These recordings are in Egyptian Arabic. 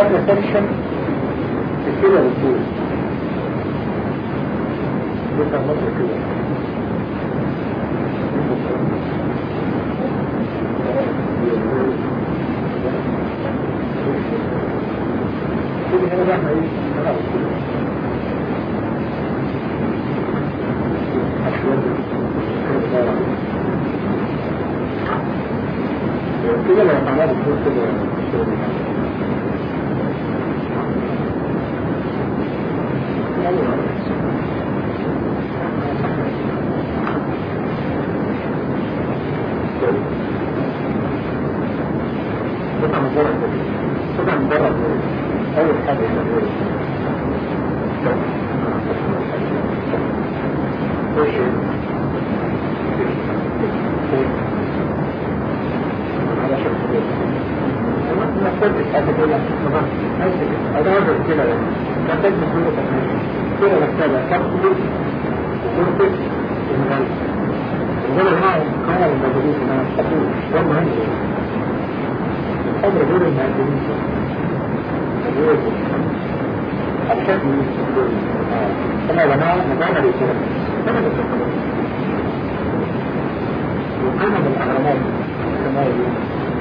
قبل سكشن كده بتقول بيبقى مصر كده كده هنا بقى ايه انا كده لو عملت كده قطع مجرد قطع مجرد أول حاجة خش على شكل ما قلتش حاجة كده أدور كده محتاج مسؤولية كده مكتبة تقبل وتنفذ المغالب وده معهم قال الموجودين في الناس تقول ده مهم الأمر غير المعدلين غير الشكل كما جماعة مجانا للكلام كما بالتقبل وأنا من الأهرامات كما يقول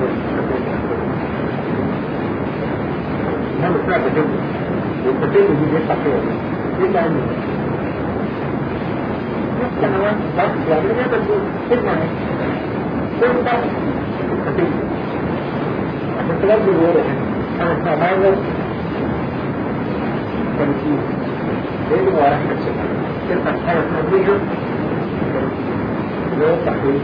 إنما سمعت كده والتفكير دي بيفتح فيها ايه ده عندي سنوات بس يعني ايه ده تسمع ايه تسمع التفكير عشان تلاقي الورق انا اسمع ماذا تمثيل ايه اللي ورا احنا تفتح حاجه اسمها فيجن يفتح ايه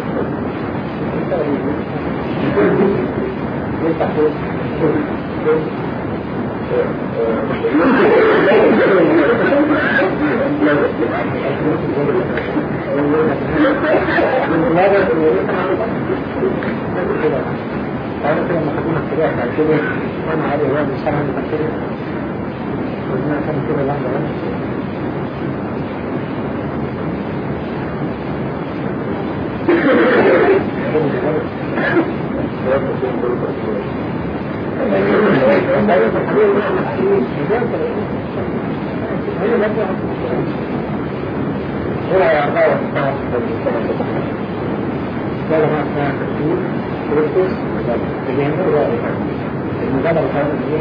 يفتح ايه أنا كده لما خدونا السريع بعد كده وأنا عادي واحد سنة من السريع خدنا سنة كده بعد واحد هو يعطاه ده ما اسمها تسويق كريستوس بيعملوا ذلك المجاملة كانت ايه؟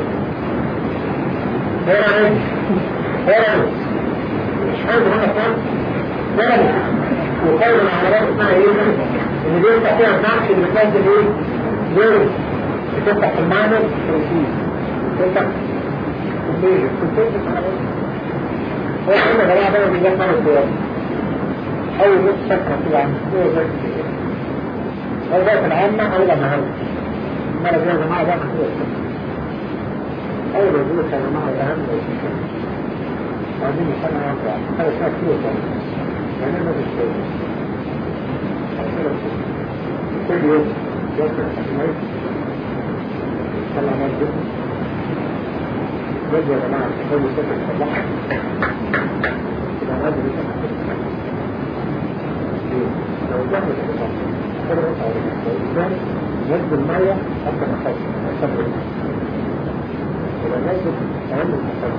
بيراميد بيراميد مش حاجة هنا خالص بيراميد وقول العمليات اسمها ايه؟ ان دي يفتح فيها النقش اللي بتنزل ايه؟ بيراميد بتفتح في المعمل كريستوس تفتح الليجر كنت هو احنا يا جماعة ده بيجي خمس دقايق أول نص سكرة كده عن هو زي كده هو ده العامة أول ما هو المرة دي يا جماعة ده محدود أول ما يقول يا جماعة ده أهم وبعدين يسمى واقع هذا اسمها كتير يعني ما بيشتغل كل يوم يوصل الحكمات طلع مجد مجد يا جماعة كل سنة صباحا يبقى مجد يسمى لو كان الإنسان يجب المية حتى نحط الصبر يبقى نجد أهم الصبر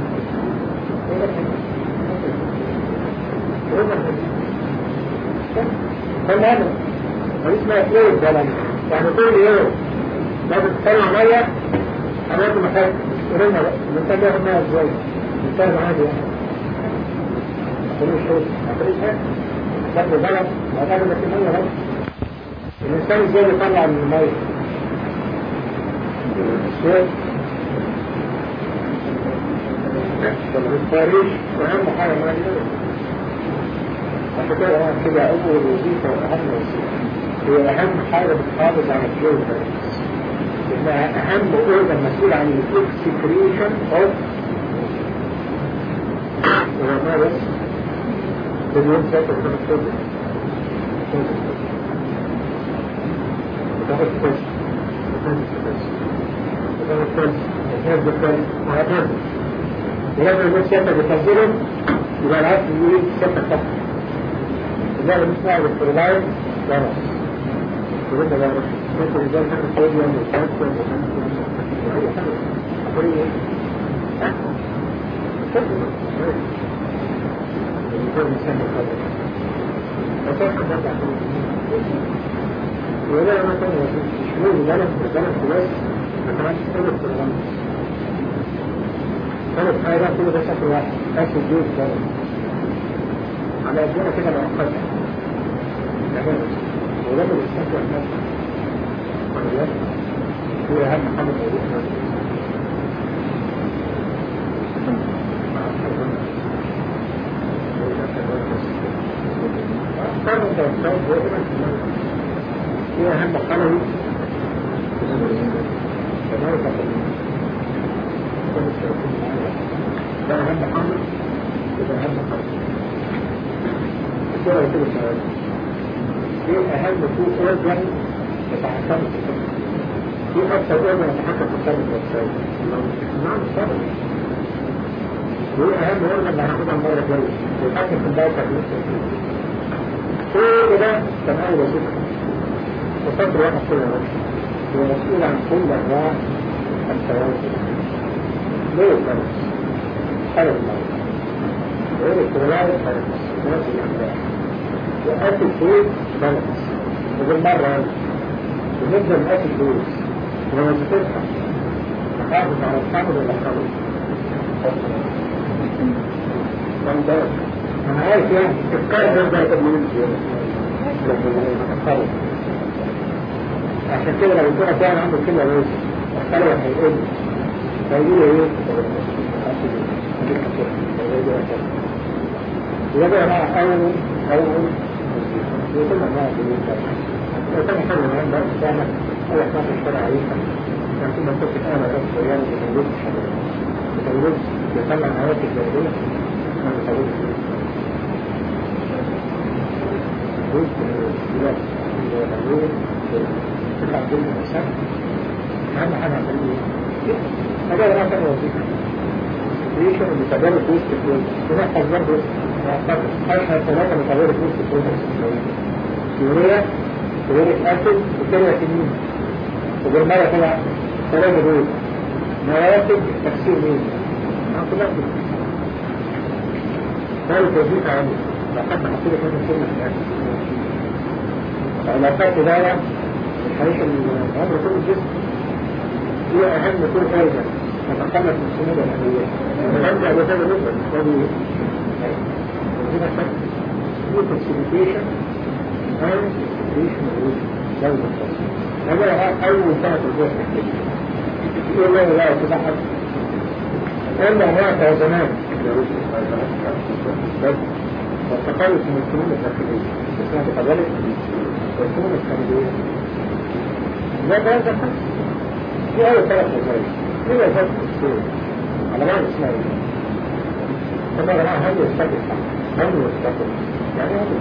تمام مفيش ما يتلوث ولا يعني كل يوم لازم تطلع مية أماكن محاجة قولنا بقى الإنسان بياخد مية ازاي؟ الإنسان عادي يعني كل الشروط ما تريش حاجة شكل بلد وهذا اللي في المية بس الإنسان ازاي بيطلع من المية الشيء التاريخ أهم حاجة ما يجب عشان كده أنا كده أول وظيفة وأهم وظيفة هي أهم حاجة بتحافظ على الجو إنها أهم أورجن مسؤول عن الإكسكريشن أوف وما بس باليوم ساتر كما تقول وتاخد تست وتاخد تست وتاخد تست وتاخد تست وهكذا ولازم الناس ساتر بتنزله يبقى العكس يقول ساتر فقط ده اللي اسمها الاسترلايز فيروس قلنا بقى ممكن يزال حاجة صوديوم وكالسيوم وأي حاجة كورية ها؟ كده يكون مسمى قبل وكيف تبدأ ولا مثلا شمول بلد بلد كويس ما كانش تقدر تقول كانت حاجة كل ده شكل واحد بس الجيوش بلد على قدنا كده مؤقتا لكن ولما بيستمتع الناس هو أهم حاجة موجودة كان متوسط هي أهم قلوي ده أهم قلوي وده أهم قلوي الدولة كده سؤال ايه أهم تو أورجن يتحكم في الفكرة في أكثر أورجن يتحكم في الصبر والسيد نعم الصبر وايه أهم أورجن اللي هناخدها المرة الجاية يتحكم في الدولة كل ده كان أول وظيفة وصدر واحد كده هو مسؤول عن كل أنواع التوازن ليه الفرس؟ حرب الموت غير الكرولار الفرس نفس الأنواع وأكل فوق بلس وبالمرة ونبدأ نأكل فوق ووظيفتها نحافظ على الحمل ولا الحمل من ده أنا عارف يعني تفكار ده ده تبليل زيادة عشان كده لو كنا فعلا عنده كلمة بس الخلوة هيقل هيقول ايه؟ يبقى مع أول أول يقول ما وكان حلو الآن بقى كان أول حاجة في الشارع عليها كان كنا كنت أنا بس يعني بتجوز بتجوز بيطلع نواتج جانبية ما بتجوز جزء من الولايات تطلع جلد الإنسان أهم حاجة عملية هذا ما كان وظيفة ليش أنا متابعة وسط الكل ونحفظ برضه أشهر ثلاثة متابعة وسط الكل يوريا يوريك أسد وكريا كمين وبالمرة طلع ثلاثة دول نواتج تفسير مين؟ ما كلها كده ثالث وظيفة عندي لقد حصلت هذا كل الناس العلاقات دايرة تعيش العمر كل الجسم هي أهم كل فايدة تتخلص من السنود الأهلية ونرجع لهذا النسبة وهذه هنا شك هي فاسيليتيشن أو فاسيليتيشن دولة هذا أول سنة الجسم يقول له لا تضحك إلا وقت زمان بس والتخلص من السنون الداخلية اسمها تقبلت والسنون الخارجية لا ده ده في أول ثلاث وظائف في وظائف السنون على معنى اسمها ايه؟ طب يا جماعة هل يستقل هل يستقل يعني هل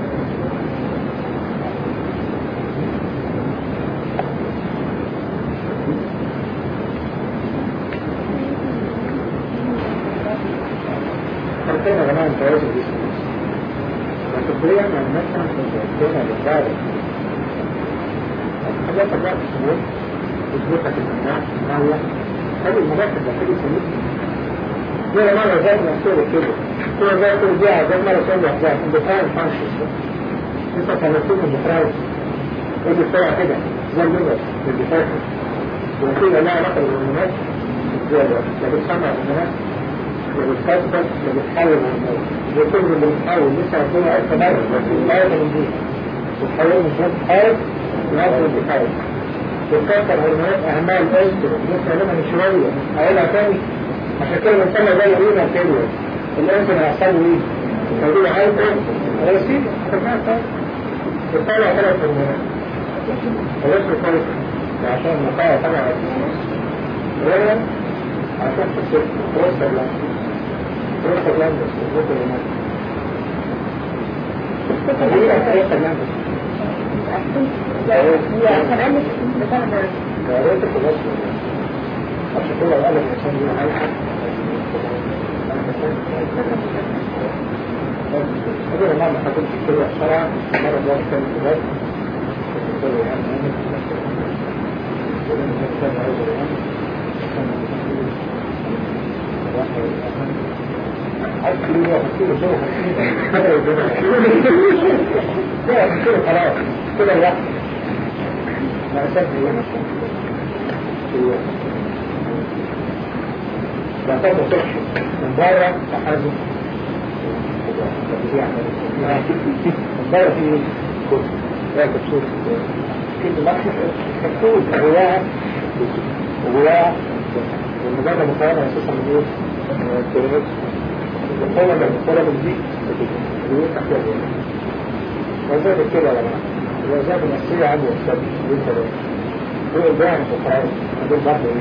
فكرنا يا جماعة التوازن الجسمي فكريا أن مثلا كنا بالذات حاجات الوقت السموم تثبتك الأمناع الناوية هذه المناطق الداخلية سميت زي مرة زي ما صور كده هو زي كل دي زي مرة صور واحدة اندفاع فانشس انت تنسيك اندفاع ودي صورة كده زي اللغة الاندفاع وكده لها علاقة بالهرمونات زيادة لا بتسمع الهرمونات لا بتكسر لا بتحول الهرمونات وكل اللي بتحول لسه ربنا عرفة مرة بس لا من دي بتحول من شوية حال لهذا الانتحال بتكسر هرمونات أهمها الأنسر لسه لما من شوية هقولها تاني عشان كده بنسمى زي رينا كيلو الانسان هيحصل له ايه؟ هيقول له عايز ايه؟ هيسيب خدناها طيب بتطلع ثلاث هرمونات وليس الفرق عشان المقاوة طبعا رينا عشان تصير تروسر لاند تروسر لاند بس تروسر لاند هي تروسر لاند هي كمان مش بتاخد يا ريت تروسر عشان كده قال لك عشان يعمل هذا ما حكيت في كل الشرع مرة جاء كان كذلك عارف كيلو كيلو كيلو كيلو كيلو خلاص كده الوقت ما أسافر لا تبقى تحشي من بره تحازم من بره في كتب لا كبسول كده مكشف كبسول جواها وجواها والمجرد مقارنة أساسا من إيه؟ من الكلمات القوة اللي المقارنة من دي بيقول تحتها جواها وزاد كده يا جماعة الوزاد النفسية عنده وسط وانت ده هو الجاهل الفقراء دول برضه ايه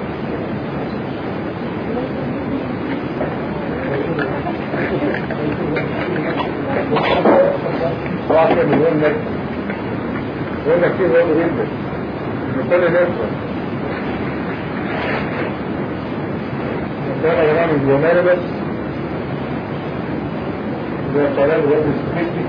واحد مليون متر يقول لك كده يقول جدا من كل نفسه كان يا جماعة من اليوماني بس ده الكلام اللي يقول سبيستي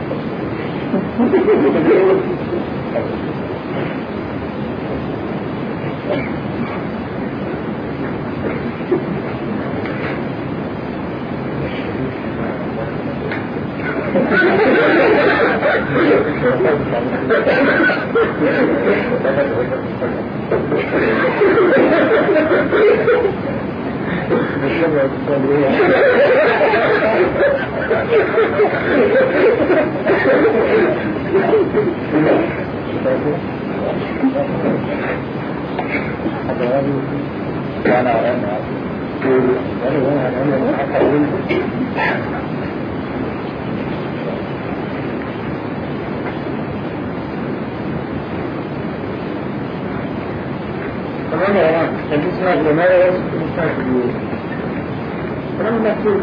تمام يا جماعه كان في اسمها جمال بس في اسمها كبير كلام مكتوب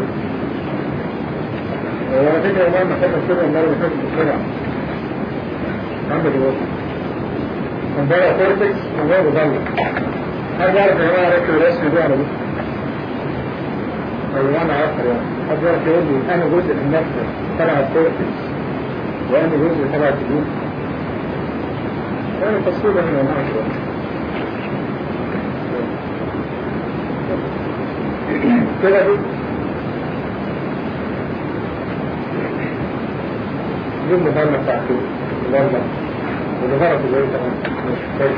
وعلى فكره يا جماعه محتاج اكتبها المره اللي فاتت بسرعه عندك الوقت من بره كورتكس من جوه مظلة حد يعرف يا جماعه ركب الرسم ده على دي او انا اكتر يعني حد يعرف يقول لي انا جزء من نفسي تبع الكورتكس وانا جزء تبع الجنون يعني تصوير هنا يا جماعه شويه كده دي دي المبالغة بتاعته المبالغة والمبالغة اللي هي كمان مش كويس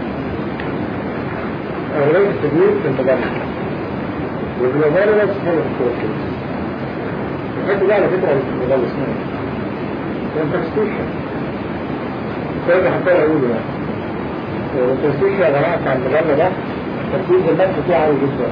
أغلبية التدوير في المبالغة والمبالغة اسمها الكورتيز الحته دي على فكرة المبالغة اسمها الانترستيشن كده حتى أقوله يعني الانترستيشن يا جماعة بتاع المبالغة ده تركيز النفس فيه عالي جدا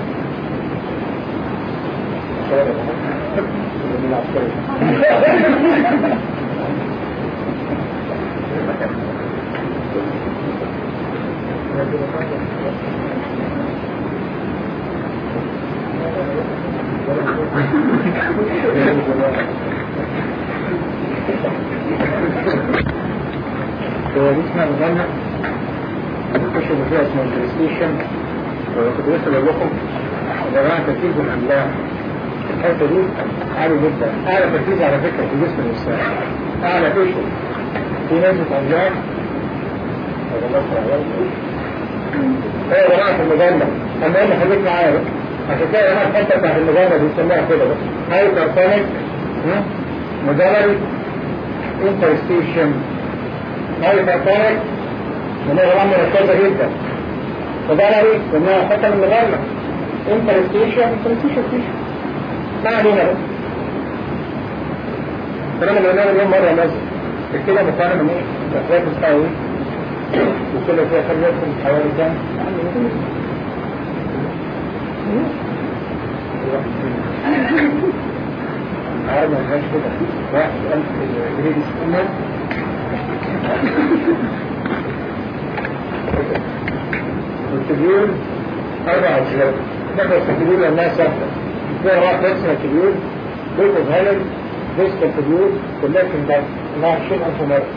هو دي اسمها مجمع الكشف فيها اسمه البلايستيشن وكنت لسه بقول لكم يا جماعه تركيز الاملاح الحته دي عالي جدا اعلى تركيز على فكره في جسم الانسان اعلى فيشل في نسبه املاح هي يا جماعه في المجمع اما انا خليك معايا بقى عشان كده يا جماعه الحته بتاعت المجمع دي بيسموها كده بقى هايبرسونيك مجرد انترستيشن هايبرسونيك من هي طبعا مركزه جدا فضرري انها حتى من المغلق انترستيشن انترستيشن فيشن ما علينا بقى كلام اللي قلناه اليوم مره لازم كده مقارنه من ايه؟ تفريق التساوي وكل فيها خلية في حوالي كام؟ عارف ما فيهاش كده واحد ألف جريد سكومر والتبيول أربع أجزاء نحن التبيول لأنها سهلة فيها راح تقسم التبيول بيت الهلل ديسك التبيول كلها في الباب إنها 20000 مرة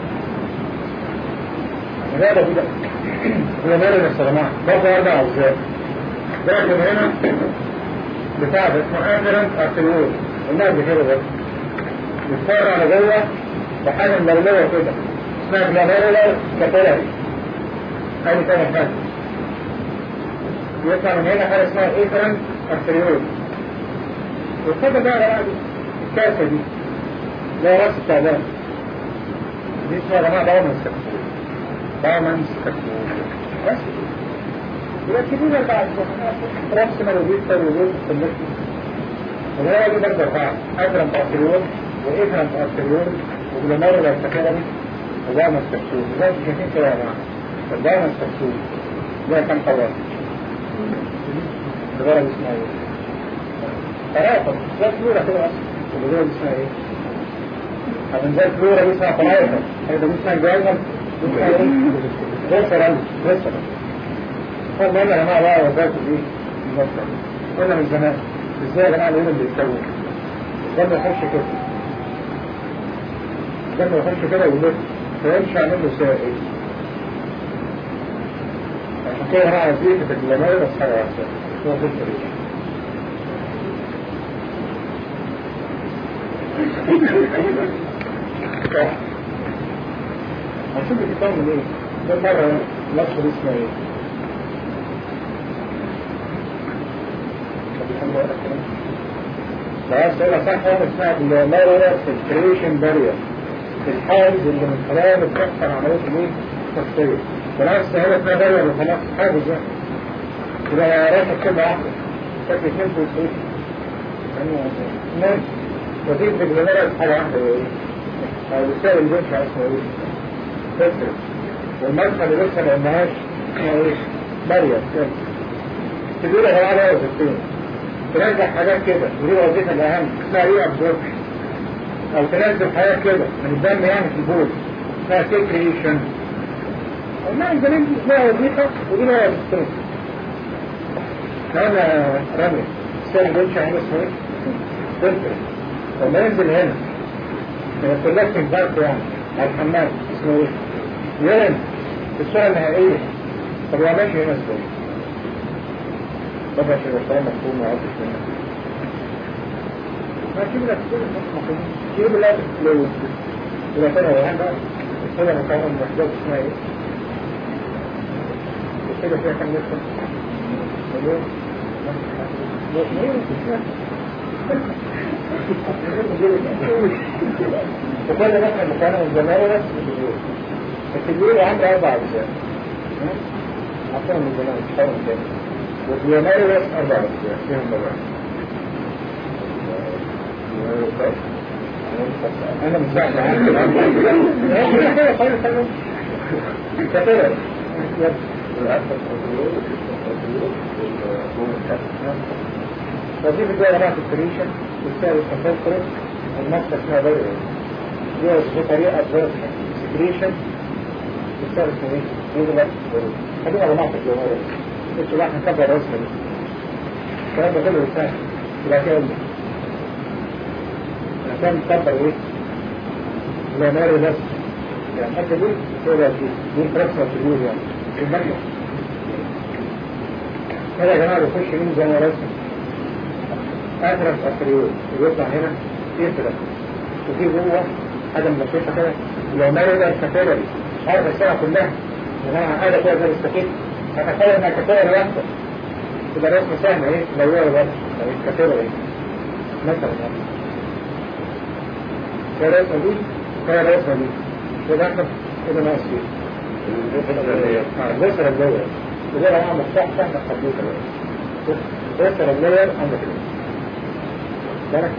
هذا بدا هو مال الاستغناء برضه أربع أجزاء لكن هنا بتاع ده اسمه أندرنت أرتيول قلناها قبل كده بس بتفرع على جوه بحاجة ملولوة كده اسمها جلاميرولار كابيلاري هذه تاني حاجة يطلع من هنا حاجة اسمها ايثران ارتريول والخطة بقى بقى دي الكاسة دي ده راس التعبان دي اسمها يا جماعة باومنس كبسول باومنس كبسول بس يبقى كبيرة بعد راس مالوبيت سيروبيت سمكتي وده دي برضه أربعة ايثران ارتريول وايثران ارتريول وجلومارو لارتكالي وباومنس كبسول زي ما شايفين كده يا جماعة الباومنس كبسول ده كام قوام الغرض اسمها ايه؟ ثلاثة لا فلورة كده اصلا الغرض اسمها ايه؟ عشان زي الفلورة دي اسمها ثلاثة هيدا دي اسمها جايزة دي اسمها ايه؟ ريسرال ريسرال هو المهم يا جماعة بقى وزارة الايه؟ المصدر قلنا من زمان ازاي يا جماعة الهرم بيتكون الدم يخش كده الدم يخش كده ويلف فيمشي عامل له سائل عشان كده بقى عايزين في الجلامير بس حاجة واحدة هو في الطريق هنشوف الكتاب من ايه ده مرة لفظ اسمه ايه لا سؤال صح هو اسمها الجلامير فلتريشن بارير الحاجز اللي من خلاله بتحصل عملية الايه؟ التصفية بالعكس هي اسمها بارير وخلاص حاجز يعني يبقى رايح كلمة واحدة شكل اثنين في الصيف ماشي وزيد بالجمالة حاجة واحدة ايه أو السائل اللي بيمشي اسمه ايه فكرة والمدخل اللي لسه ما قلناهاش اسمه ايه مريم كده تدور على على وظيفتين تنزل حاجات كده ودي وظيفة الأهم اسمها ايه أبزوربشن أو تنزل حاجات كده من الدم يعني في البول اسمها سيكريشن قلنا إذا لها وظيفة ودي لها وظيفتين هذا رمي السنة بيمشي عن اسمه ايه؟ فلتر لما ينزل هنا كلها في البارك يعني على الحمام اسمه ايه؟ يرن الصورة النهائية طب هو ماشي هنا اسمه ايه؟ طبعا عشان الصورة مفهوم وعطش منه ما تجيب لك كل مفهوم جيب لك لو إذا كان هو بقى الصورة مكونة من وحدات اسمها ايه؟ كده فيها كم نفسه؟ مليون وكل مثلا مكانه من زمان بس التدوير عنده أربع أجزاء أكثر من زمان مش حاول تاني والدياناري بس أربع أجزاء فيهم طبعا أنا مش بعد عنك كده خير خير كثيرا وظيفة دي جماعة الكريشن بتساوي التفلتر المصدر اسمها بيرو دي بطريقة أبزوربشن سكريشن بتساوي اسمه ايه؟ يضرب بيرو خلينا على جماعة الجمهورية مش واحد نكبر راسنا دي الكلام ده كله بتساوي يبقى كده عشان نكبر ايه؟ جمهوري بس يعني الحتة دي كده دي دي فرصة في يعني في المجلس هذا يا جماعة بيخش مين زي ما رسم أدرس أسريول ويطلع هنا يسرق وفي جوه حاجة ملفشة كده لو ما يقدر الكاتيري مش عارف الساعة كلها يا جماعة هذا كده زي السكين هتخيل انها كاتيري واحدة تبقى رسم سهل ايه لو هي بس لو الكاتيري ايه مثلا يعني ده الرسمة دي ده الرسمة دي كده احنا كده ناقص فيه الرسمة الجوية وده لو عمل صح صح الكمبيوتر رسمة الجوية عندك كده بالك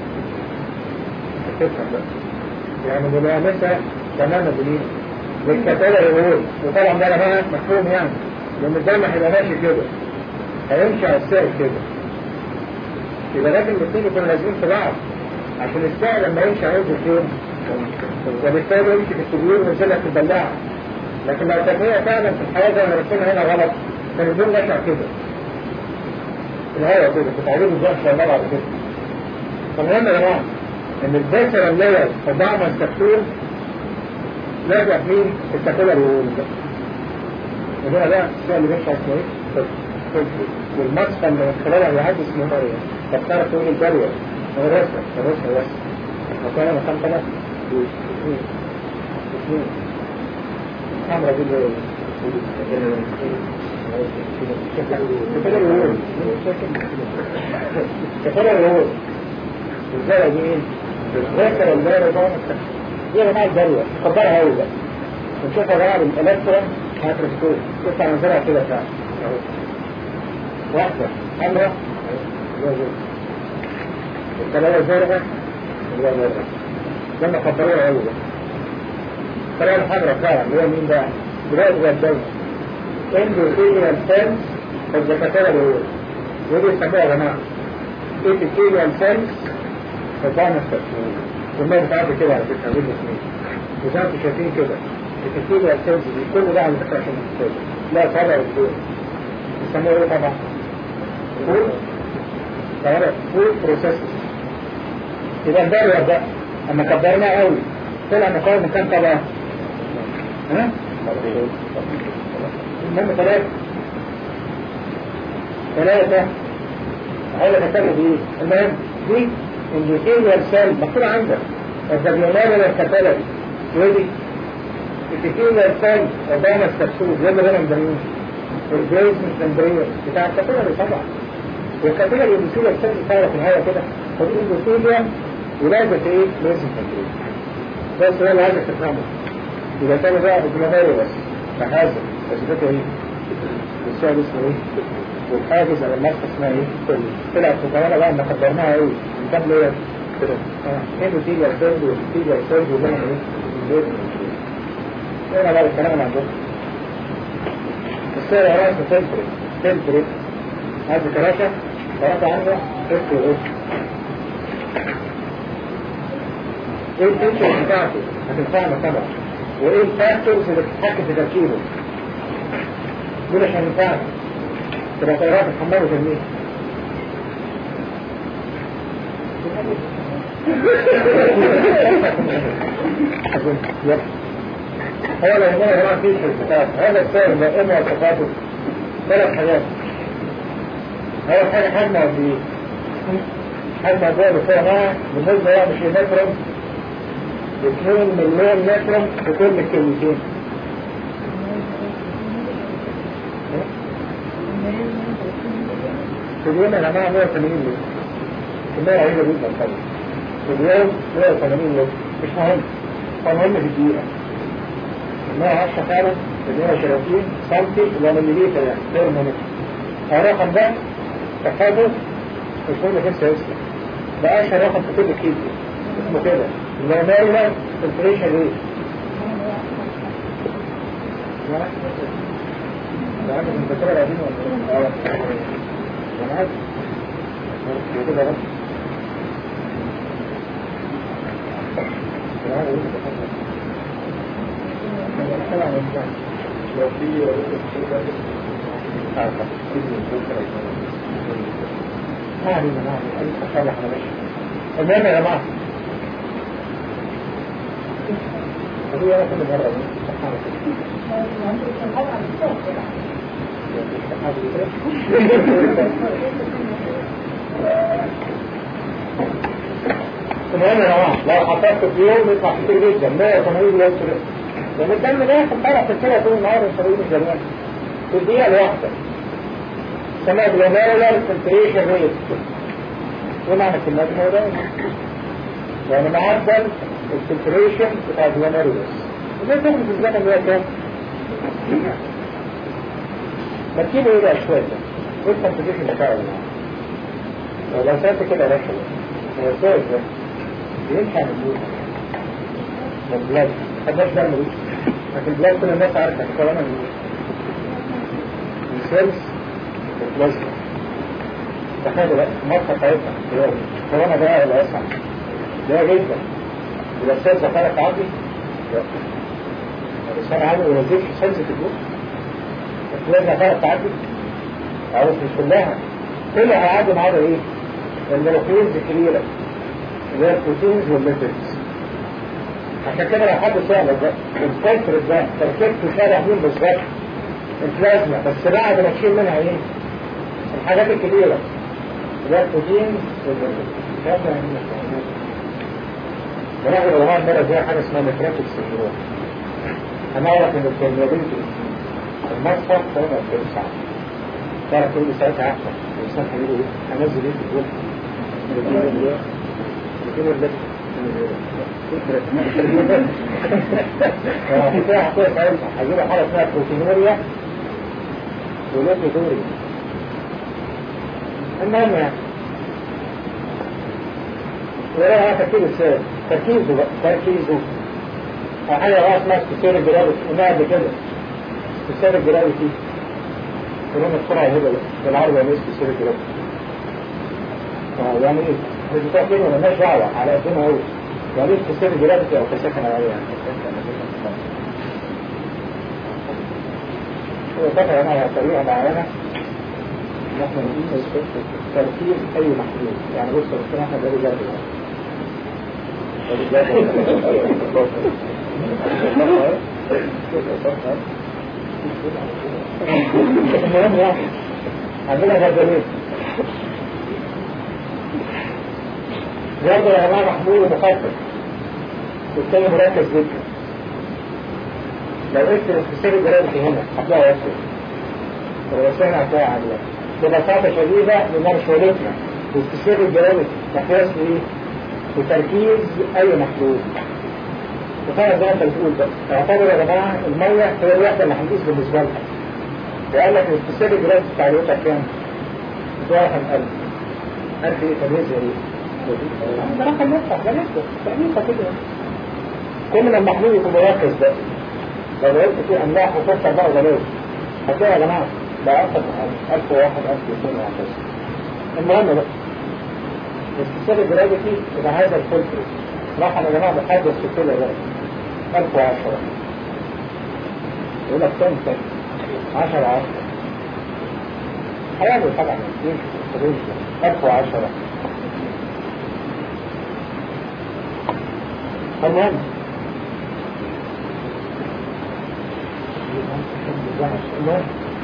تفهم بقى يعني ملامسة تماما بليه والكتالة يقول وطبعا ده بقى مفهوم يعني لان الدم هيبقى ماشي كده هيمشي على السائل كده يبقى لازم الاثنين يكونوا لازمين في بعض عشان السائل لما يمشي هينزل فين وبالتالي يمشي في السجور وينزلها في البلاعة لكن لو التنمية فعلا في الحياة زي ما رسمنا هنا غلط كان الدم نشع كده في الهواء كده كنت عايزين الزوم شاء الله بعد كده فالمهم يا جماعه ان البشر اللي تضعنا الكبسول لازق مين الكبسولة الأولى وهنا ده السؤال اللي بيشرح اسمه ايه؟ والمسخة اللي من خلالها بيعدي اسمه مريم فبتعرف تقول البرية هو رسمة الرسمة بس وكان مكان ثلاث اثنين اثنين الحمرا دي اللي كفاية الوول كفاية الوول ازاي دي ايه؟ ذاكر الدايرة ده دي يا جماعة الدايرة تكبرها قوي بقى ونشوفها بقى بالالكترون مايكروسكوب شوف منظرها كده فعلا واحدة حمراء الثلاثة زرقاء ولا زرقاء لما كبروها قوي بقى الثلاثة الحمراء فعلا اللي هي مين بقى؟ دلوقتي بقى الدولة endothelial cells of the capillary wall ودي يسموها يا جماعة epithelial cells of the والناس بتعرف كده على فكرة بين الاثنين وزي ما انتم شايفين كده epithelial cells دي كل ده على فكرة عشان نستخدم لا طبعا الدول يسموها ايه طبعا؟ فول طبعا فول بروسيسز يبقى البرير ده اما كبرناه قوي طلع مكون من كام طبقة؟ ها؟ المهم ثلاثة ثلاثة هذا كتابة دي المهم دي اندوثيليال سيل مكتوب عندك الزبيونال الكتابة دي ودي الكتابة سيل قدام السبسول زي ما انا مدمين الجيزمنت ممبرين بتاع الكتابة دي طبعا والكتابة الاندوثيليال سيل بتاعها في الهواء كده ودي اندوثيليال ولازم ايه لازم ممبرين بس هو اللي عايزك تفهمه يبقى تاني بقى الجلوميري بس فحاجة بس فكرة ايه السؤال اسمه ايه والحاجز على المسك اسمها ايه طلعت فكرنا بقى ان قدرناها ايه من كام لير كده ايه بتيجي السيرد وبتيجي السيرد وزي ما ايه هنا بقى الكلام اللي عندكم السير رأس تنفرد تنفرد هذه كراشة كراشة عنده اف و اف ايه الفيتشر بتاعته هتنفعنا طبعا وايه الفاكتورز اللي بتتحكم في تركيبه دول عشان ينفعنا تبقى طيارات الحمار وجميل هو اللي هنا يا جماعه فيه الكتاب هذا السائل ده ايه مواصفاته ثلاث حاجات اول حاجه حجم قد ايه حجم قد ايه بس هو بالنسبه يعني مش متر 2 مليون متر في كل الكلمتين في اليوم يا جماعة 180 لتر كمية رهيبة جدا طبعا في اليوم 180 لتر مش مهم هو مهم في الدقيقة 110 فعلا في 130 سنتي ولا مليلتر يعني غير مهم الرقم ده تحفظه مش مهم كيف سيسلم ده أشهر رقم في كل كيلو اسمه كده اللي هو ماريلا فلتريشن ريت ده عندك الدكتور القديم ولا ايه؟ انا عارف كده بس لو في ما علينا ما علينا أي تصالح على ماشي المهم يا جماعة هذه أنا كل مرة المهم يا جماعة لو حطيت في يوم يطلع كتير جدا 180 مليون كيلو لأن الدم ده ياخد طرف في الكلى طول النهار الشرايين الجميع في الدقيقة الواحدة اسمها جلوميرولار فلتريشن ريت ايه معنى الكلمات ده؟ يعني معدل الفلتريشن بتاع الجلوميرولار ازاي تاخد في الزمن اللي هو كام؟ تركيبه ايه بقى شوية ايه الكومبوزيشن بتاعه لو لو سألت كده يا باشا هو السؤال ده بيمشي عن الجوز البلاد محدش بقى ملوش لكن البلاد كل الناس عارفة كورونا من السيلز والبلازما تخيلوا بقى المصر بتاعتنا كورونا ده ولا اسمع ده جدا يبقى السيلز خلق عادي الإنسان عادي ويوزيش سيلز في الجوز البلازما خلق عادي عاوز مش كلها كلها هيعدي معاها ايه؟ المولكيولز كبيرة اللي هي البروتينز والليبيدز عشان كده لو حد سألك بقى الفلتر ده تركيبته شارع مين بالظبط؟ البلازما بس بعد ما تشيل منها ايه؟ الحاجات الكبيرة اللي هي البروتينز والليبيدز هذا يعني ونحن لو هذا مرة زي حاجة اسمها نفراتيك سندروم هنعرف ان البرميابيلتي مصفى فهو أربعين ساعة تعرف تقول لي ساعتها أحسن الإنسان هيقول إيه؟ هنزل إيه في الجول؟ يجيبوا اللي في فيها حقيقة علم هيجيبوا حالة اسمها بروتينوريا ولوبيدوريا المهم يعني ولا تركيز السير تركيزه بقى تركيزه حاجة بقى اسمها استثير الجرابي قلناها قبل كده استثير الجرابي فيه كلنا بسرعة هبة بالعربي يعني ايه استثير الجرابي يعني ايه مش بتاع كلمة مالناش دعوة على قدنا هو يعني ايه استثير الجرابي او كساكن عليه يعني هو طبعا انا طريقة معينة نحن نقول تركيز اي محلول يعني بص بس احنا ده رجال المهم يعني عندنا غزالين برضه يا جماعه محمول ومخفف والتاني مركز جدا لو قلت الاختصار الجرابي هنا هتلاقي يسر الرسائل هتلاقي عالية ببساطة شديدة لأنها شغلتنا واستثير الجرابي مقياس ايه؟ وتركيز أي محلول وفعلا زي ما انت بتقول بقى اعتبر يا جماعة المية هي الوحدة اللي هنقيس بالنسبة لها وقال لك الاستثير الجرابي بتاع الوقت كام؟ ده رقم 1000 1000 ايه تمييز ايه؟ ده رقم يفتح ده يفتح تقريبا كده كل ما المحلول يكون مركز بقى لو لقيت فيه املاح وتفتح بقى غلاوي هتلاقي يا جماعه ده اكتر من 1000 واحد 1000 اثنين وهكذا المهم بقى استثار الجرافيتي يبقى هذا الفلتر راح يا جماعه بحدث في كل ده 1010 يقول لك كام كام 10 10 هيعمل طبعا يمكن 1010 المهم المهم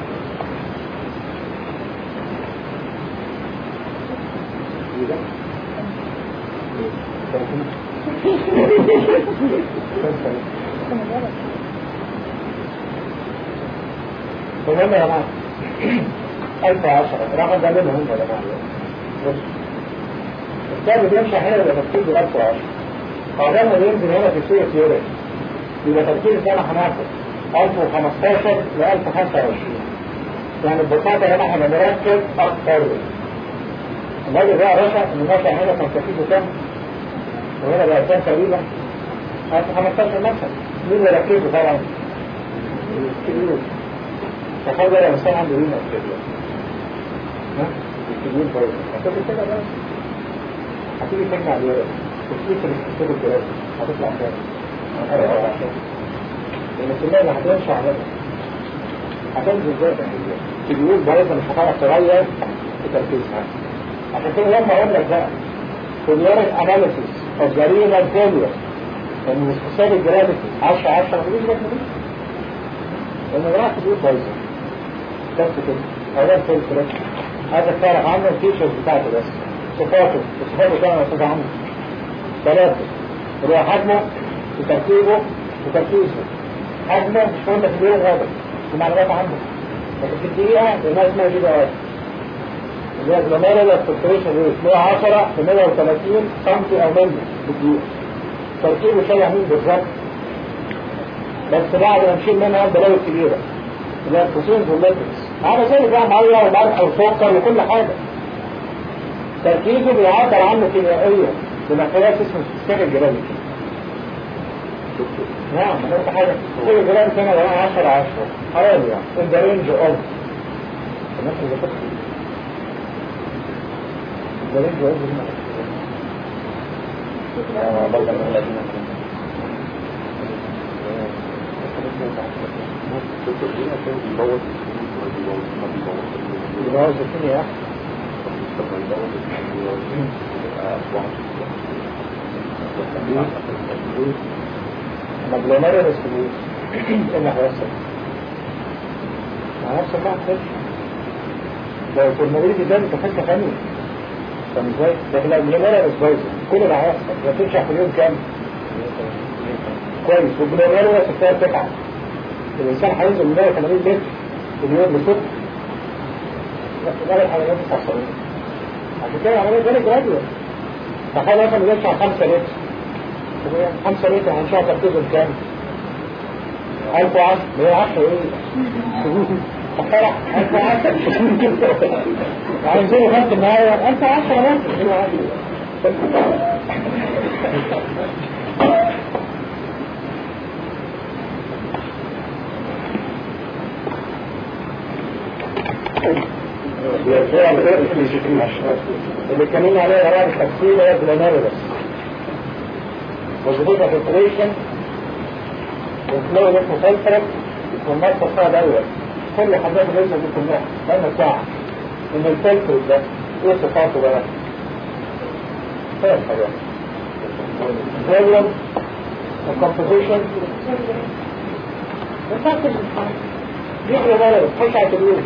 المهم يا جماعة ألف وعشرة رقم ده منهم يا جماعة بص الكتاب بيمشي هنا يبقى تركيز ألف وعشرة هو لما بينزل هنا في سورة يوري يبقى تركيز ده انا هناخد 1015 ل 1025 يعني ببساطة هنا احنا بنركز أكتر الراجل ده يا باشا المنافع هنا كان تركيزه كام؟ وهنا بقى كام تقريبا؟ 1015 مثلا مين اللي ركزه طبعا؟ الكبير تخيل بقى لو الإنسان عنده رينا كبير ها؟ الكبير برضه هتقول كده بقى هتيجي تجمع الورق وتقيس الاستيكر الجراسي هتطلع كام؟ لأن الكمية اللي هتمشي عليها هتنزل ازاي تقول برضه مش هتعرف تغير في تركيزها عشان كده لما اقول لك بقى كوليريك اناليسيس اوف ذا رينال فيلير ان الاستثار الجرافيتي 10 10 ما تقولش لك دي لان راح تقول بايظه بس كده هو ده الفلتر هذا تعرف عنه الفيتشرز بتاعته بس صفاته صفاته كده مسؤول عنه ثلاثة اللي هو حجمه وتركيبه وتركيزه حجمه مش مهم في اليوم واضح المعلومات عنده لكن في الدقيقة الناس اسمها جيجا واحد اللي هي الجلوميرال الفلتريشن ريت 110 ل 130 سم او ملي بالدقيقة تركيبه شبه مين بالظبط بس بعد ما نشيل منها البلاوي الكبيرة اللي هي البروتينز والليبيدز عامل زي بقى ميه وملح وسكر وكل حاجة تركيزه بيعبر عنه كيميائيا بمقياس اسمه استثناء الجرافيتي نعم قلت حاجة كل الجرام كان وراء 10 10 حوالي يعني in the range of الناس اللي فاتت the range of يبوظ الدنيا مجلومير الاسبوع ايه اللي هيحصل؟ هيحصل بقى كده لو الكورنوريدي ده انت حته ثانيه فاهم ازاي؟ لكن لو الجلومير الاسبوع كل اللي هيحصل هتنشح في اليوم كام؟ كويس والجلومير هو سكتها تتعب الانسان هينزل من 180 لتر اليوم لصفر ده الحيوانات 79 عشان كده العملية ده جراديوال تخيل مثلا بيمشي على 5 لتر 5 لتر هنشوف تركيزهم كام؟ 1010 110 ايه؟ تخيل 1010 عايزين خط النهاية 1010 بس اللي اتكلمنا عليه قرار التفسير هي جلونيرولس وظروفها في الكريشن وفلو اسمه فلترك والنص الصاع الأول كل حاجات الرئيسة دي كلها لما ساعة إن الفلتر ده إيه صفاته بقى؟ ثلاث حاجات فوليوم وكومبوزيشن دي جلونيرولس خش على التلوين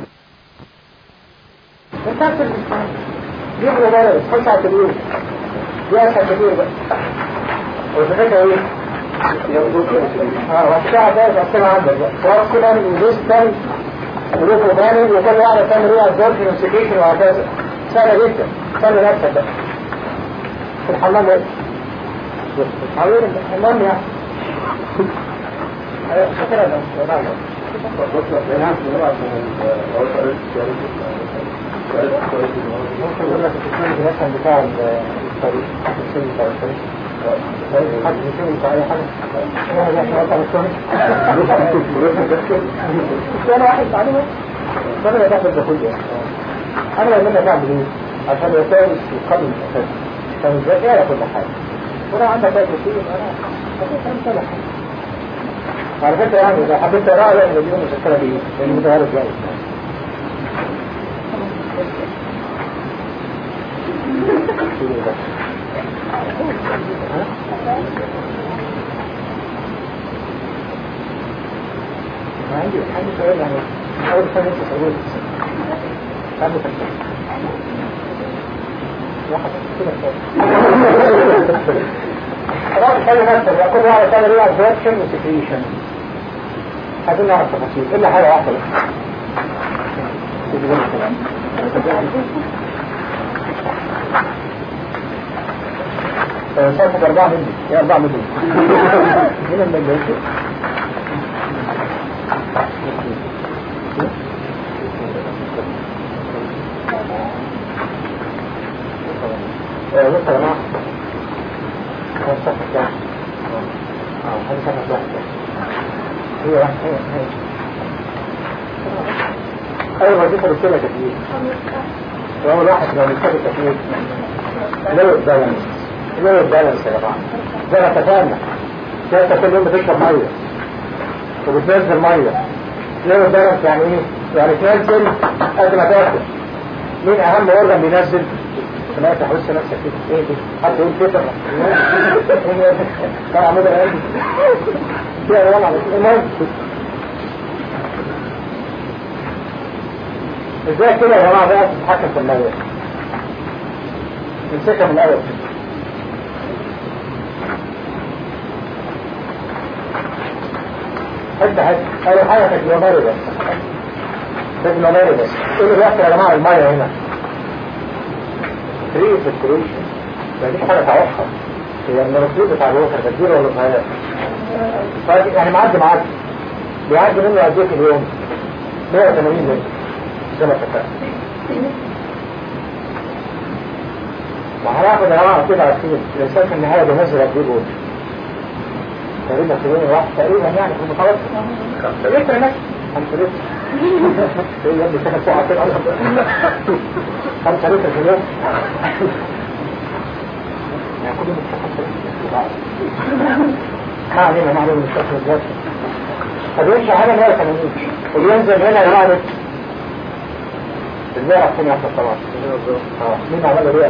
بتاكل الإنسان يغلو بلد خش على التدوير دي أسهل كتير بقى والفكرة ايه؟ اه وهتشتغل بقى تقسمها عندك بقى توكلا وزيستن ولوكو باني وكل واحدة تعمل ايه ابزوربشن وسكيشن وهكذا سهلة جدا سهل نفسك بقى في الحمام ايه؟ حاولين الحمام يعني شكرا لك ممكن يقول لك التكنولوجي مثلا بتاع الطريق التكنولوجي بتاع الطريق حد يسوي بتاع اي حاجه انا ده احنا وقت مش انا واحد معلومه انا اللي بعمل ده كله انا اللي انا بعمل ايه عشان يساوي القبل الاساسي عشان ازاي يعرف كل حاجه ولو عندك اي كتير انا هتفهم كل حاجه على فكره يعني اذا حبيت تقرا لا يبقى دي مذكره بيه لان متغير جاي ما عندي عندي سؤال يعني أول سنة أنت تقول عندي سنة واحد كده خلاص خلي نفسك يقول واحد تعمل ايه absorption وسكريشن عايزين نعرف تفاصيل إلا حاجة واحدة بس صفحة أربعة مني يا أربعة مني هنا من بص يا جماعة هو صفحة واحد اه هذه صفحة واحد هي واحد هي هي أول وظيفة بتسيبها تكليف وأول واحد لو بيسيب التكليف لو بالانس لو بالانس يا جماعة زي ما اتفقنا انت كل يوم بتشرب ميه وبتنزل ميه لو بالانس يعني ايه؟ يعني تنزل قد ما تاكل مين اهم اورجن بينزل؟ لا تحس نفسك كده ايه دي؟ حد يقول كده كان عمودة قلبي كده يا جماعة المهم ازاي كده يا جماعة بقى تتحكم في المية نمسكها من الاول حتى حتى اول حاجة تكنولاري بس تكنولاري بس ايه اللي بيحصل يا جماعة المية هنا فري سيركوليشن مفيش حاجة تعوقها هي المرسول بتاع الوفر ده كبير ولا صغير يعني معدي معدي بيعدي منه قد ايه في اليوم 180 متر زي ما اتفقنا وهناخد يا جماعه كده عارفين الانسان في النهايه بينزل قد ايه جول تقريبا في اليوم الواحد تقريبا يعني في المتوسط 5 لتر نفس 5 لتر ايه يا ابني ساكن فوق على الارض 5 لتر في اليوم يعني كل يوم 5 لتر ما علينا ما علينا مستشفى الذات طب يمشي حاجه 180 وبينزل هنا يا جماعه المية فين يحصل طبعا اه مين عمل له ايه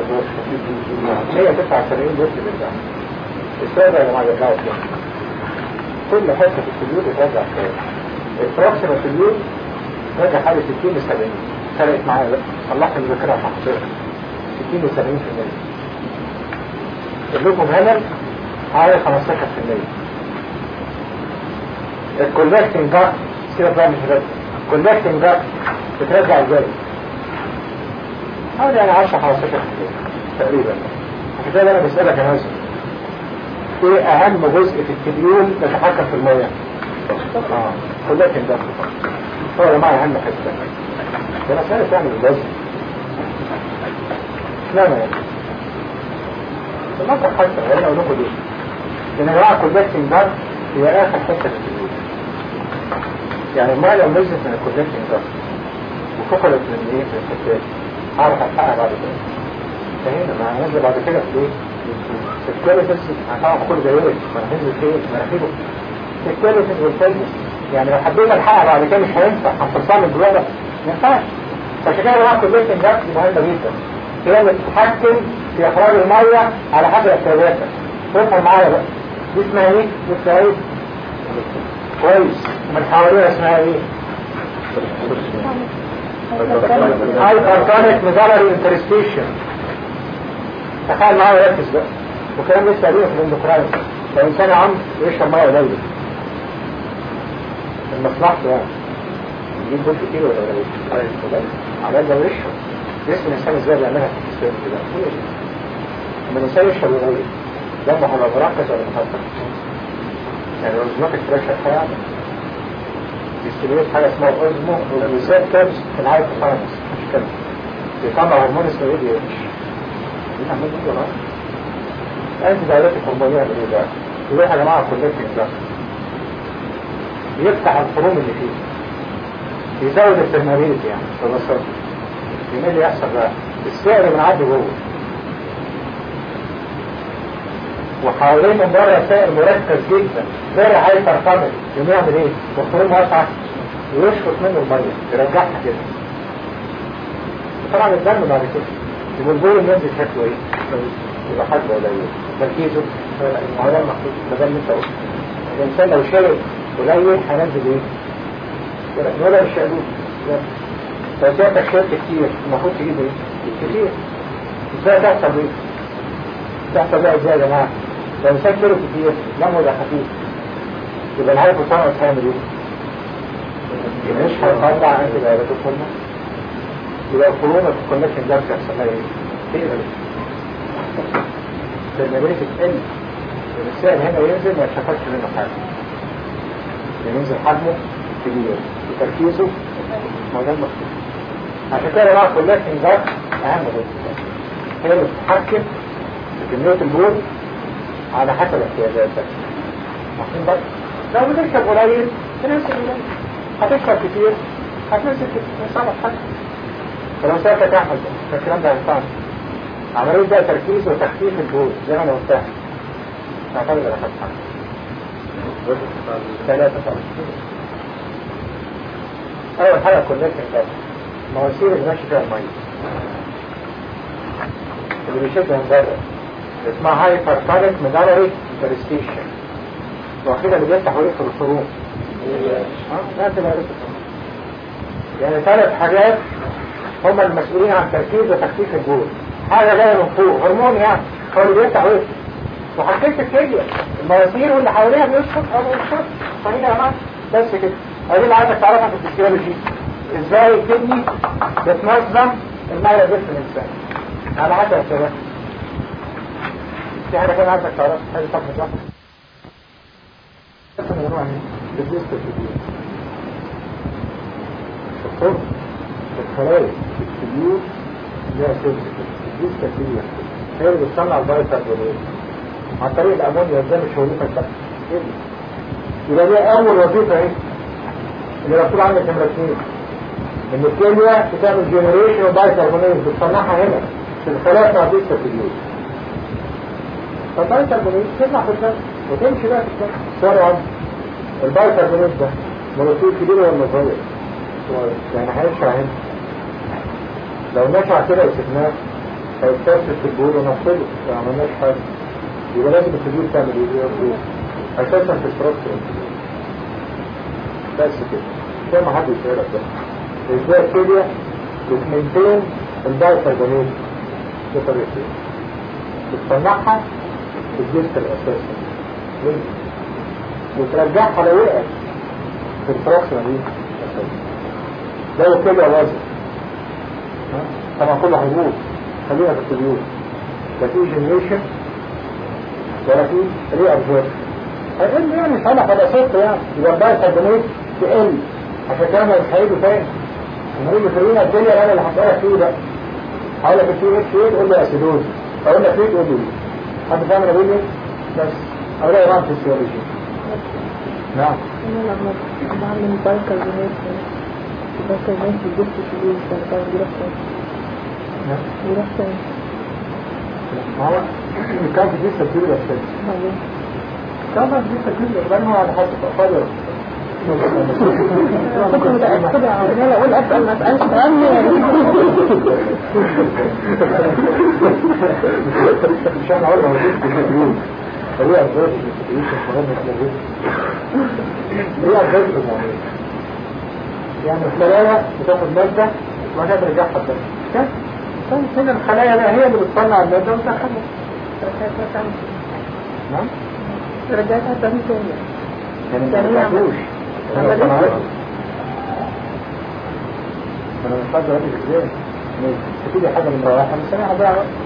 179 بوست بالجامعة السابع يا جماعة يرجعوا فين كل حتة في السليول يترجع فين البروكسيما سليول رجع حوالي 60 ل 70 فرقت معايا بقى صلحت المذاكرة مع حضرتك 60 ل 70% اللوكم هنا حوالي 15% الكولكتنج ده سيبك بقى من الحاجات كولكتنج ده بترجع ازاي حوالي انا 10 15 تقريبا عشان كده انا بسألك يا ناصر ايه اهم جزء في التبيول يتحكم في المية اه كولكتنج ده هو يا جماعه اهم حته ده انا سألت يعني بالجزء لا لا ما تحسن انا اقول لكم ليه لان يا جماعه كولكتنج ده هي اخر حته في التبيول يعني المية لو نزلت من الكولكتنج ده وفقلت من ايه من الحتات اعرف الحقها بعد كده فهنا ما هنزل بعد كده في ايه الكاليتس هطبعا كل ده يوري ما انا هنزل فين مناخيره الكاليتس والفلس يعني لو حبينا الحقها بعد كده مش هينفع هنفصل الجوارة ما ينفعش فعشان كده بقى كولكتنج ده مهمة جدا هي اللي بتتحكم في اخراج المية على حسب احتياجاتك تفهم معايا بقى دي اسمها ايه؟ دي اسمها ايه؟ كويس من حواليها اسمها ايه؟ هايبرتونيك ميدالري انترستيشن تخيل معايا ركز بقى وكلام لسه قديم في الاندوكراين لو انسان عم يشرب ميه قليل من مصلحته يعني يجيب بول كتير ولا قليل على لو يشرب جسم الانسان ازاي بيعملها في الجسم كده لما الانسان يشرب قليل دمه هيبقى مركز ولا مخفف يعني الاوزماتيك بريشر هيعمل بيستميت حاجه اسمها اوزمو والريسيت كابس في العيب فاينس مش كده بيطلع هرمون اسمه ايه دي اتش دي عمال دي ولا انت دايرتك هرمونيه ايه بقى يروح يا جماعه كولكتنج ده يفتح الخروم اللي فيه يزود الترمابيلتي يعني ببساطه يمين اللي يحصل بقى السعر بنعدي جوه وحوالين من بره سائل مركز جدا غير هايبر كامل يقوم يعمل ايه؟ والخروم واسعه ويشفط منه الميه يرجعها كده طبعا الدم بعد كده يبقى البول ينزل شكله ايه؟ يبقى حجمه قليل تركيزه هو ده المقصود ده اللي انت قلته الانسان لو شرب قليل هينزل ايه؟ ولا مش قلوب لو سيادتك شربت كتير المفروض تجيب ايه؟ كتير ازاي تحصل ايه؟ تحصل بقى ازاي يا جماعه؟ لو انسان شرب كتير دمه يبقى خفيف يبقى الهايبو ثايرويد هيعمل ايه؟ مش هيطلع انت دايرته كلها يبقى القرون في الكونكشن ده بتحصل لها ايه؟ تقدر النبريك تقل السائل هنا ينزل ما يتشفرش منه حاجه ينزل حجمه كبير وتركيزه ما ده المقصود عشان كده بقى الكونكشن ده اهم جدا هي اللي بتتحكم في كميه البول على حسب احتياجاتك واخدين بالك لو بتشرب قليل تنزل قليل هتشرب كتير هتنزل كتير صعب حاجه فلو ساكت احمد الكلام ده ينفع عملية بقى تركيز وتخفيف الجهود زي ما انا قلتها تعتمد على خط حاجة ثلاثة طبعا أول حاجة كونكشن كده مواسير اللي ماشي فيها المية اللي بيشدها من بره اسمها هايبر كارنت ميدالري انترستيشن واخيرا اللي بيفتح ويقفل الخروم اه لا تبقى يعني ثلاث حاجات هم المسؤولين عن تركيز وتخفيف الجهود حاجة جاية من فوق هرمون يعني هو اللي بيفتح ويقفل وحكيت الكلية المواسير واللي حواليها بيشفط او بيشفط صحيح يا جماعه بس كده ادي اللي عايزك تعرفها في الفسيولوجي ازاي الكدني بتنظم الميه جسم الانسان على حسب الشباب في حاجه كده عايزك تعرفها حاجه طب واحد بس من نوع ايه؟ بالنسبه للفيديو الصوت الخلايا السيول ليها سيلز بالنسبه للفيديو هي اللي بتصنع البايوكربونات عن طريق الامونيا ازاي مش وظيفه بقى يبقى دي اول وظيفه ايه اللي مكتوب عندك نمره اثنين ان الكيمياء بتعمل جنريشن وبايكربونات بتصنعها هنا في الخلايا بتاع دي التكليف فالبايكربونات تطلع في الدم وتمشي بقى في الدم صار عم البايكربونات ده مولكيول كبير ولا صغير؟ يعني هينشع هنا لو نشع كده وسبناه هيتكسر في البول ونفصله ما عملناش حاجه يبقى لازم السجود تعمل ايه يقول اساسا في ستراكشر بس كده زي ما حد يسألك ده ازاي الكلية بتمنتين البايكربونات بطريقتين بتصنعها في الجسم الاساسي وترجعها لو وقعت في الفراكشن دي اساسي لو كده وزن طبعا كله هيبوظ خلينا في السبيوت لا في جنريشن ولا في ري ابزوربشن هيقل يعني سنة هذا ست يعني يبقى بقى كربونيت تقل عشان كده مش هيجوا تاني المريض يخلينا الدنيا انا اللي هسألك فيه بقى هقول لك في اتش ايه تقول لي اسيدوز اقول لك ليه تقول لي حد فاهم انا بقول ايه بس اقول لك رام فيسيولوجي نعم انا لما بعمل بايكربونات بايكربونات في الجسم شديد كان بيروح تاني نعم بيروح تاني ما هو كان في جسم كتير بس كده بعدين كان في جسم كتير بس ما على حد فاضي كنت متأكدة عمال اقول اسأل ما اسألش عني مش انا اقول له جسم كتير هي أسباب الانتكريشن مهمة في هي أسباب المعاملة يعني الخلايا بتاخد مادة وبعد كده ترجعها الدم كده طيب هنا الخلايا بقى هي اللي بتصنع المادة وتدخلها نعم رجعتها تاني تاني يعني ما يعني هي بتعرفوش انا عملت- صنعتها انا مش قادر اقول لك ازاي تبتدي حاجة من رواحة بس انا هضيع وقت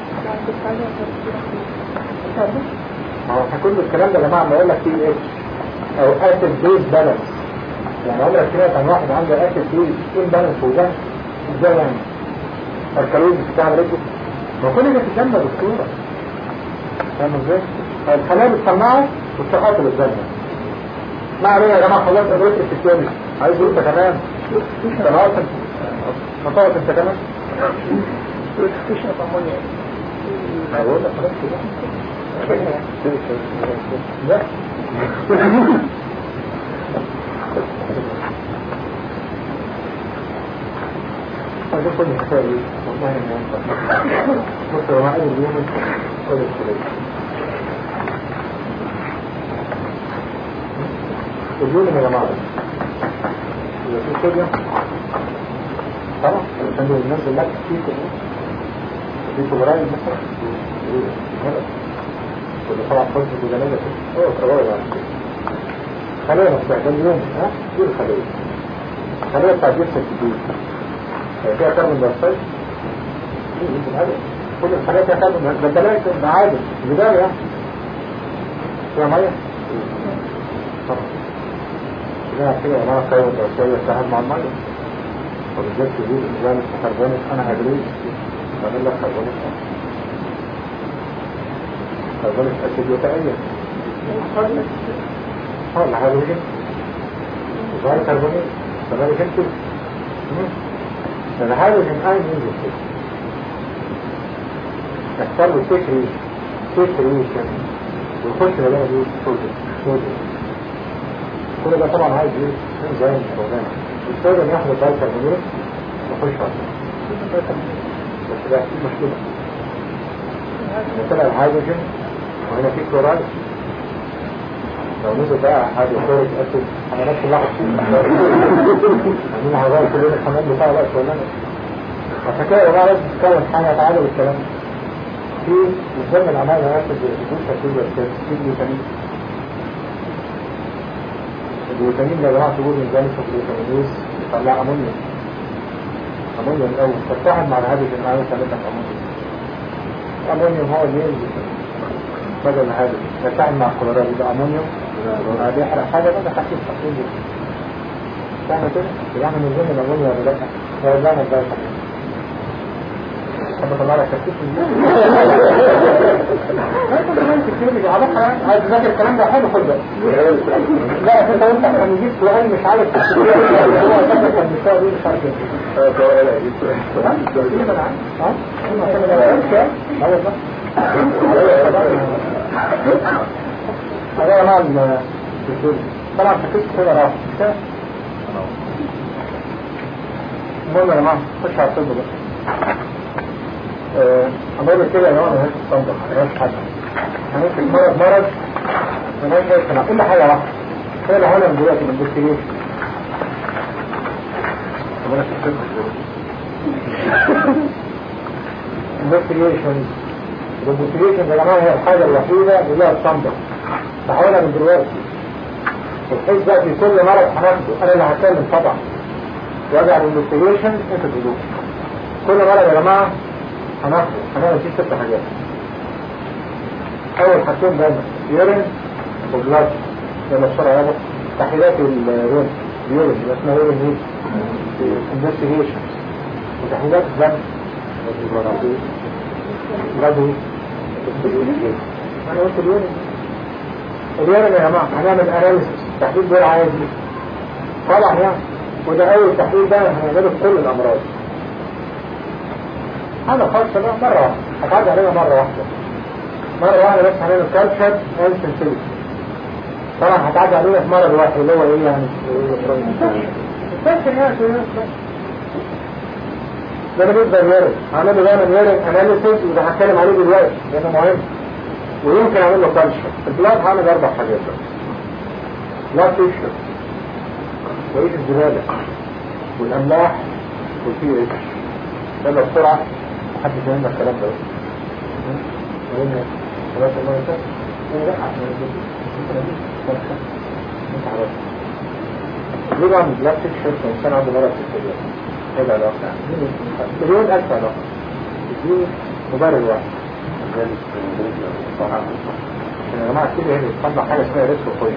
ما هو احنا كل الكلام ده يا جماعه ما اقول لك تي اتش او اسيد بيز بالانس يعني عمرك سمعت عن واحد عنده اسيد بيز ان بالانس وده ازاي يعني الكالوريز بتاع رجله ما كل ده تتجمع بالصوره فاهم ازاي؟ الخلايا بتصنعه والصحات اللي قدامنا ما علينا يا جماعه خلاص قدرت الفسيولوجي عايز تقول انت كمان انت ناقص نطقت انت كمان تشرب امونيا ما بقول لك خلاص كده لا هذا كل حسابي والله ما ينفع بص هو معي اليوم كل الشريك اليوم يا جماعة إذا في صوديوم طبعا عشان ينزل لك فيكم في كلورايد مثلا غلط وده طبعا فرصة بدنية هو كوارد على كده خلينا نفتح ده اليوم ها دي الخلية الخلية بتاع جسم الجديد فيها كاربون دايوكسيد دي يمكن هذا كل الخلايا فيها كاربون دايوكسيد ده بلاش ده عادي بداية يعني فيها مية طبعا كده كده يا جماعة كاربون دايوكسيد يتحد مع المية وبالذات في وجود انزيم كربونيك انا هدريس بعمل لك كربونيك كربونيك اسيد يتأيد اه الهيدروجين ظهر كربونيك كذلك انت الهيدروجين اين ينزل كده يحصل له تكري تكريشن ويخش يلاقي دي صوديوم صوديوم كل ده طبعا عايز ايه انزيم شغلانه الصوديوم ياخد البايكربونيك ويخش على بس ده في مشكله طلع الهيدروجين وهنا في كلورايد لو نزل بقى حاجة كلوريك أسيد حملات كلها حطين عاملين عضاء كلنا الحمام بتاع بقى شغلانة عشان كده يا جماعة لازم تتكلم حاجة تعالوا بالكلام في الزمن العمال يركز بدون تركيز والكلام في الفيتامين الفيتامين ده يا جماعة تقول من ذلك الفيتامينيز يطلع أمونيوم أمونيوم الأول تتحد مع الهيدروجين معاه يسمى لك أمونيوم أمونيوم هو اللي ينزل بدل هذا يتعامل مع كلورات يبقى أمونيوم هذا يحرق حاجة بقى خفيف خفيف جدا فاهمة كده؟ يعني من ضمن الأمونيوم ولا لأ؟ هو ده أنا ده أنا طلع لك خفيف من لا كنت كمان كتير على عايز تذاكر الكلام ده حلو خد بالك لا انت قلت احنا نجيب سؤال مش عارف هو فاكر كان بيساوي ايه مش عارف هذا مع الدكتور طبعا فكرت كده راح المهم يا جماعه خش على الطب بقى أقول كده يا جماعه مش تصدق مش حاجه هنمسك مرض مرض مالهاش اي كلام كل حاجه واحده هي اللي هنا دلوقتي من الدكتور طب انا في investigation الانفستيجيشن يا جماعه هي الحاجه الوحيده اللي لها تصنع تحاولها من دلوقتي بحيث بقى في كل مرض هناخده انا اللي هتكلم طبعا واجعل الانفستيجيشن انت تدوق كل مرة يا جماعة هناخد هنعمل فيه ست حاجات اول حاجتين دايما يورين وبلاد لما الشرع يابا تحليلات اليورين يورين يبقى اسمها يورين ايه انفستيجيشن وتحليلات الدم بلاد ايه انا قلت اليورين اليورين يا جماعة هنعمل اناليسيس تحليل دول عادي طبعا يعني وده اول تحليل ده هنعمله في كل الامراض هذا خاصة بقى مرة واحدة هتعدي علينا مرة واحدة مرة واحدة بس هنعمل كالشر اند سنسيتي طبعا هتعدي علينا في مرة واحدة اللي هو ايه يعني انفكشن يعني ده بالنسبة للورم هعمله دايما ورم اناليسيس وده هتكلم عليه دلوقتي لانه مهم ويمكن اعمل له كالشر البلاد هعمل اربع حاجات بس بلاد تيشر وإيد الزبالة والأملاح والبي اتش يلا بسرعة محدش يهمنا الكلام ده قلنا خلاص الله يسر لا ليه بقى من بلاك تيشيرت الإنسان عنده مرض في الكلية ايه العلاقة مليون ألف علاقة دي مبرر واحد يا جماعة كده هنا بتطلع حاجة اسمها ريسك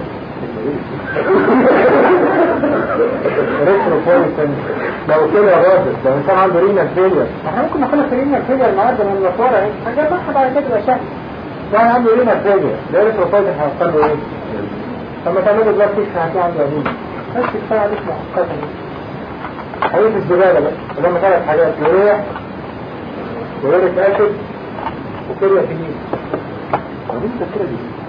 ريتروبوليتن لو كده راجل لو انسان عنده رينال فيلير احنا ممكن نخلص رينال فيلير النهارده من النصارى اهي حاجه بقى بعد كده تبقى سهل واحد عنده رينال فيلير ده ريتروبوليتن هيحصل له ايه؟ لما تعملوا بلاك فيش هتلاقي عنده عديد بس كفايه عليك محققه حقيقة الزبالة بقى ولما ثلاث حاجات يوريا ويوريك اسيد وكرياتينين طب انت كده دي